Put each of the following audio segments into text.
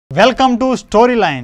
welcome to story line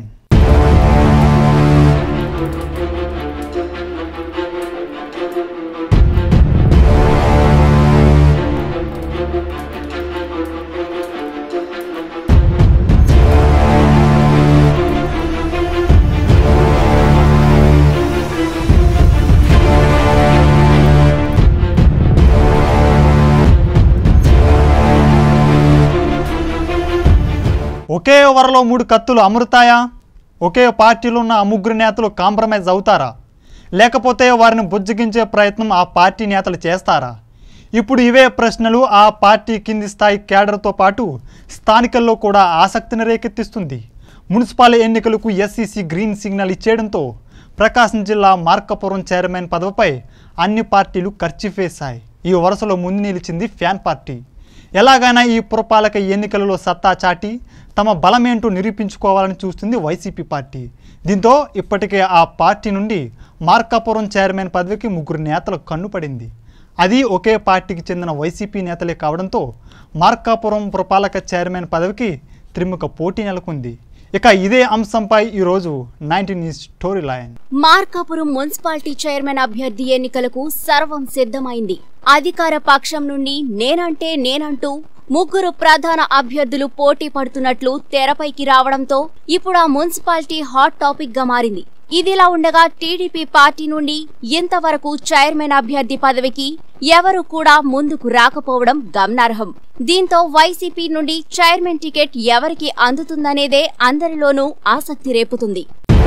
ఒకే ఓవర్లో మూడు కత్తులు అమరుతాయా ఒకే పార్టీలో ఉన్న ఆ ముగ్గురు నేతలు కాంప్రమైజ్ అవుతారా లేకపోతే వారిని బుజ్జగించే ప్రయత్నం ఆ పార్టీ నేతలు చేస్తారా ఇప్పుడు ఇవే ప్రశ్నలు ఆ పార్టీ కింది స్థాయి కేడర్తో పాటు స్థానికల్లో కూడా ఆసక్తిని రేకెత్తిస్తుంది మున్సిపల్ ఎన్నికలకు ఎస్సీసీ గ్రీన్ సిగ్నల్ ఇచ్చేయడంతో ప్రకాశం జిల్లా మార్కపురం చైర్మన్ పదవిపై అన్ని పార్టీలు ఖర్చుఫేశాయి ఈ వరుసలో ముందు నిలిచింది ఫ్యాన్ పార్టీ ఎలాగైనా ఈ పురపాలక ఎన్నికలలో సత్తా చాటి తమ బలమేంటో నిరూపించుకోవాలని చూస్తుంది వైసీపీ పార్టీ దీంతో ఇప్పటికే ఆ పార్టీ నుండి మార్కాపురం చైర్మన్ పదవికి ముగ్గురు నేతలు కన్నుపడింది అది ఒకే పార్టీకి చెందిన వైసీపీ నేతలే కావడంతో మార్కాపురం పురపాలక చైర్మన్ పదవికి త్రిముఖ పోటీ నెలకొంది ఇక ఇదే అంశంపై ఈరోజు nineteen story line Markapuram municipality chairman అభ్యర్థి ఎన్నికలకు సర్వం సిద్ధమైంది అధికార పక్షం నుండి నేనంటే నేనంటూ ముగ్గురు ప్రధాన అభ్యర్థులు పోటీ పడుతున్నట్లు తెరపైకి రావడంతో ఇప్పుడు ఆ మున్సిపాలిటీ హాట్ టాపిక్ గా మారింది ఇదిలా ఉండగా టీడీపీ పార్టీ నుండి ఇంతవరకు చైర్మన్ అభ్యర్థి పదవికి ఎవరు కూడా ముందుకు రాకపోవడం గమనార్హం దీంతో వైసీపీ నుండి చైర్మన్ టికెట్ ఎవరికి అందుతుందనేదే అందరిలోనూ ఆసక్తి రేపుతుంది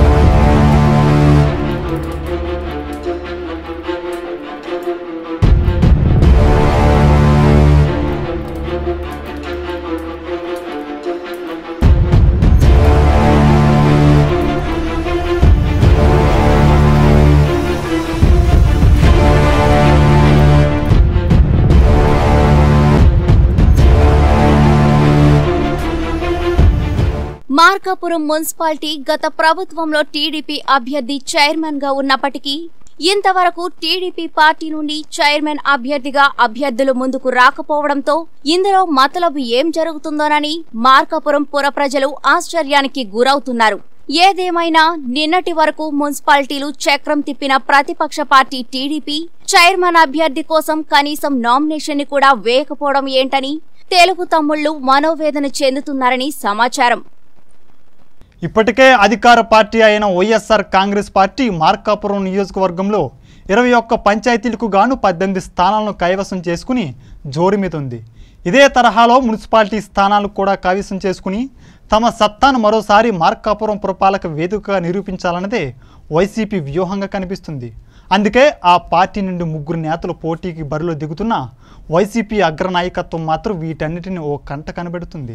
మార్కాపురం మున్సిపాలిటీ గత ప్రభుత్వంలో టీడీపీ అభ్యర్థి చైర్మన్ గా ఉన్నప్పటికీ ఇంతవరకు టీడీపీ పార్టీ నుండి చైర్మన్ అభ్యర్థిగా అభ్యర్థులు ముందుకు రాకపోవడంతో ఇందులో మతలబు ఏం జరుగుతుందోనని మార్కాపురం పుర ప్రజలు ఆశ్చర్యానికి గురవుతున్నారు ఏదేమైనా నిన్నటి వరకు మున్సిపాలిటీలు చక్రం తిప్పిన ప్రతిపక్ష పార్టీ టీడీపీ చైర్మన్ అభ్యర్థి కోసం కనీసం నామినేషన్ ని కూడా వేయకపోవడం ఏంటని తెలుగు తమ్ముళ్లు మనోవేదన చెందుతున్నారని సమాచారం ఇప్పటికే అధికార పార్టీ అయిన వైఎస్ఆర్ కాంగ్రెస్ పార్టీ మార్కాపురం నియోజకవర్గంలో ఇరవై ఒక్క పంచాయతీలకు గాను పద్దెనిమిది స్థానాలను కైవసం చేసుకుని జోరుమీదుంది ఇదే తరహాలో మున్సిపాలిటీ స్థానాలు కూడా కైవసం చేసుకుని తమ సత్తాను మరోసారి మార్కాపురం పురపాలక వేదికగా నిరూపించాలన్నదే వైసీపీ వ్యూహంగా కనిపిస్తుంది అందుకే ఆ పార్టీ నుండి ముగ్గురు నేతలు పోటీకి బరిలో దిగుతున్న వైసీపీ అగ్రనాయకత్వం మాత్రం వీటన్నిటిని ఓ కంట కనబెడుతుంది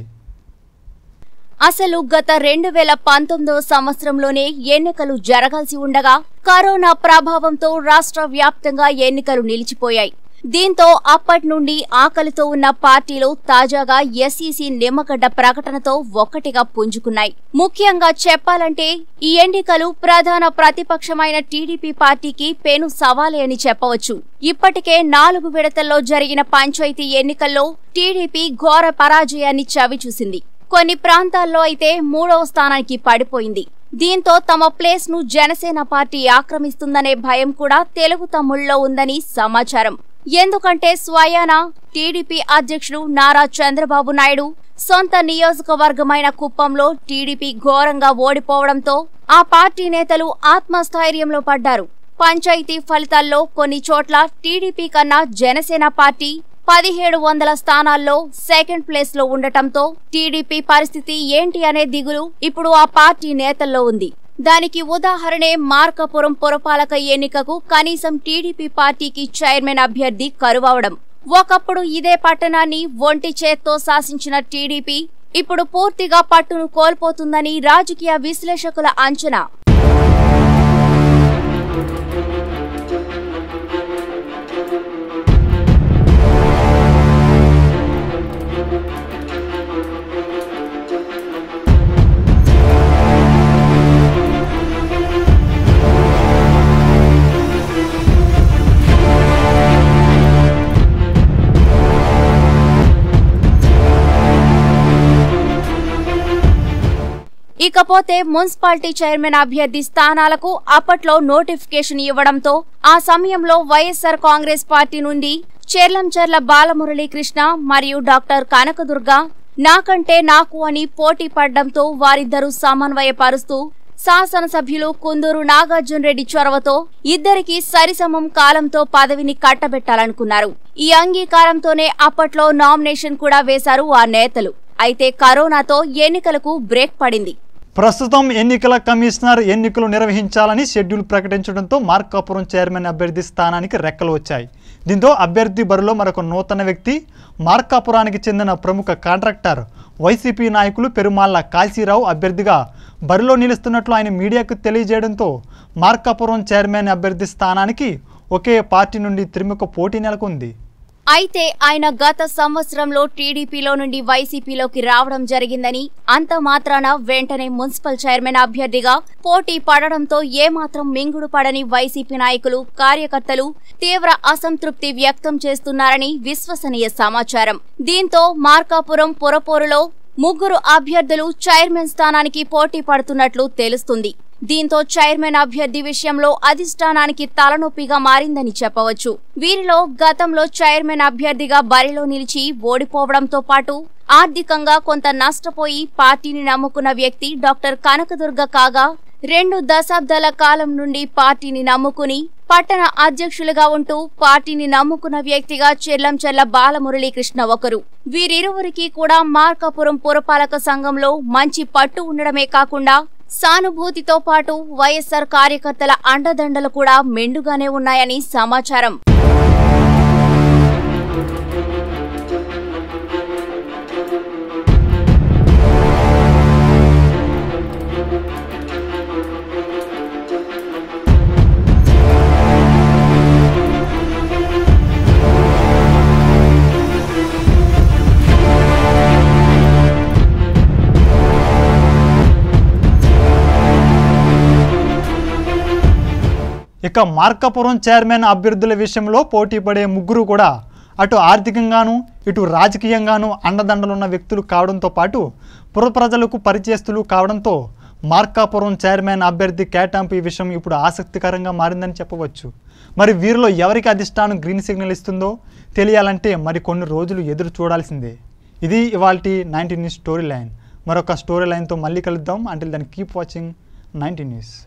అసలు గత రెండు వేల పంతొమ్మిదవ సంవత్సరంలోనే ఎన్నికలు జరగాల్సి ఉండగా కరోనా ప్రభావంతో రాష్ట్ర వ్యాప్తంగా ఎన్నికలు నిలిచిపోయాయి దీంతో అప్పటి నుండి ఆకలితో ఉన్న పార్టీలు తాజాగా ఎస్ఈసీ నిమ్మగడ్డ ప్రకటనతో ఒక్కటిగా పుంజుకున్నాయి ముఖ్యంగా చెప్పాలంటే ఈ ఎన్నికలు ప్రధాన ప్రతిపక్షమైన టీడీపీ పార్టీకి పెను సవాలే అని చెప్పవచ్చు ఇప్పటికే నాలుగు విడతల్లో జరిగిన పంచాయతీ ఎన్నికల్లో టీడీపీ ఘోర పరాజయాన్ని చవిచూసింది కొన్ని ప్రాంతాల్లో అయితే మూడవ స్థానానికి పడిపోయింది దీంతో తమ ప్లేస్ ను జనసేన పార్టీ ఆక్రమిస్తుందనే భయం కూడా తెలుగు తమ్ముళ్లో ఉందని సమాచారం ఎందుకంటే స్వయాన టీడీపీ అధ్యక్షుడు నారా చంద్రబాబు నాయుడు సొంత నియోజకవర్గమైన కుప్పంలో టీడీపీ ఘోరంగా ఓడిపోవడంతో ఆ పార్టీ నేతలు ఆత్మస్థైర్యంలో పడ్డారు పంచాయతీ ఫలితాల్లో కొన్ని చోట్ల టీడీపీ కన్నా జనసేన పార్టీ పదిహేడు వందల స్థానాల్లో సెకండ్ ప్లేస్ లో ఉండటంతో టీడీపీ పరిస్థితి ఏంటి అనే దిగులు ఇప్పుడు ఆ పార్టీ నేతల్లో ఉంది దానికి ఉదాహరణే మార్కాపురం పురపాలక ఎన్నికకు కనీసం టీడీపీ పార్టీకి చైర్మన్ అభ్యర్థి కరువవడం ఒకప్పుడు ఇదే పట్టణాన్ని ఒంటి చేత్తో శాసించిన టీడీపీ ఇప్పుడు పూర్తిగా పట్టును కోల్పోతుందని రాజకీయ విశ్లేషకుల అంచనా ఇకపోతే మున్సిపాలిటీ చైర్మన్ అభ్యర్థి స్థానాలకు అప్పట్లో నోటిఫికేషన్ ఇవ్వడంతో ఆ సమయంలో వైఎస్సార్ కాంగ్రెస్ పార్టీ నుండి చెర్లంచెర్ల బాలమురళీకృష్ణ మరియు డాక్టర్ కనకదుర్గ నాకంటే నాకు అని పోటీ పడ్డంతో వారిద్దరూ సమన్వయపరుస్తూ శాసనసభ్యులు కుందూరు నాగార్జున రెడ్డి చొరవతో ఇద్దరికి సరిసమం కాలంతో పదవిని కట్టబెట్టాలనుకున్నారు ఈ అంగీకారంతోనే అప్పట్లో నామినేషన్ కూడా వేశారు ఆ నేతలు అయితే కరోనాతో ఎన్నికలకు బ్రేక్ పడింది ప్రస్తుతం ఎన్నికల కమిషనర్ ఎన్నికలు నిర్వహించాలని షెడ్యూల్ ప్రకటించడంతో మార్కాపురం చైర్మన్ అభ్యర్థి స్థానానికి రెక్కలు వచ్చాయి దీంతో అభ్యర్థి బరిలో మరొక నూతన వ్యక్తి మార్కాపురానికి చెందిన ప్రముఖ కాంట్రాక్టర్ వైసీపీ నాయకులు పెరుమాళ్ల కాశీరావు అభ్యర్థిగా బరిలో నిలుస్తున్నట్లు ఆయన మీడియాకు తెలియజేయడంతో మార్కాపురం చైర్మన్ అభ్యర్థి స్థానానికి ఒకే పార్టీ నుండి త్రిముఖ పోటీ నెలకొంది అయితే ఆయన గత సంవత్సరంలో టీడీపీలో నుండి వైసీపీలోకి రావడం జరిగిందని అంత మాత్రాన వెంటనే మున్సిపల్ చైర్మన్ అభ్యర్థిగా పోటీ పడడంతో ఏమాత్రం మింగుడు పడని వైసీపీ నాయకులు కార్యకర్తలు తీవ్ర అసంతృప్తి వ్యక్తం చేస్తున్నారని విశ్వసనీయ సమాచారం దీంతో మార్కాపురం పురపోరులో ముగ్గురు అభ్యర్థులు చైర్మన్ స్థానానికి పోటీ పడుతున్నట్లు తెలుస్తుంది దీంతో చైర్మన్ అభ్యర్థి విషయంలో అధిష్టానానికి తలనొప్పిగా మారిందని చెప్పవచ్చు వీరిలో గతంలో చైర్మన్ అభ్యర్థిగా బరిలో నిలిచి ఓడిపోవడంతో పాటు ఆర్థికంగా కొంత నష్టపోయి పార్టీని నమ్ముకున్న వ్యక్తి డాక్టర్ కనకదుర్గ కాగా రెండు దశాబ్దాల కాలం నుండి పార్టీని నమ్ముకుని పట్టణ అధ్యక్షులుగా ఉంటూ పార్టీని నమ్ముకున్న వ్యక్తిగా చెల్లంచెల్ల బాలమురళీకృష్ణ ఒకరు వీరిరువురికి కూడా మార్కాపురం పురపాలక సంఘంలో మంచి పట్టు ఉండడమే కాకుండా సానుభూతితో పాటు వైఎస్సార్ కార్యకర్తల అండదండలు కూడా మెండుగానే ఉన్నాయని సమాచారం ఇక మార్కాపురం చైర్మన్ అభ్యర్థుల విషయంలో పోటీ పడే ముగ్గురు కూడా అటు ఆర్థికంగాను ఇటు రాజకీయంగాను అండదండలున్న వ్యక్తులు కావడంతో పాటు పుర ప్రజలకు పరిచయస్తులు కావడంతో మార్కాపురం చైర్మన్ అభ్యర్థి కేటాంపు ఈ విషయం ఇప్పుడు ఆసక్తికరంగా మారిందని చెప్పవచ్చు మరి వీరిలో ఎవరికి అధిష్టానం గ్రీన్ సిగ్నల్ ఇస్తుందో తెలియాలంటే మరి కొన్ని రోజులు ఎదురు చూడాల్సిందే ఇది ఇవాళ నైన్టీ న్యూస్ స్టోరీ లైన్ మరొక స్టోరీ లైన్తో మళ్ళీ కలుద్దాం అంటే దాన్ని కీప్ వాచింగ్ నైన్టీ న్యూస్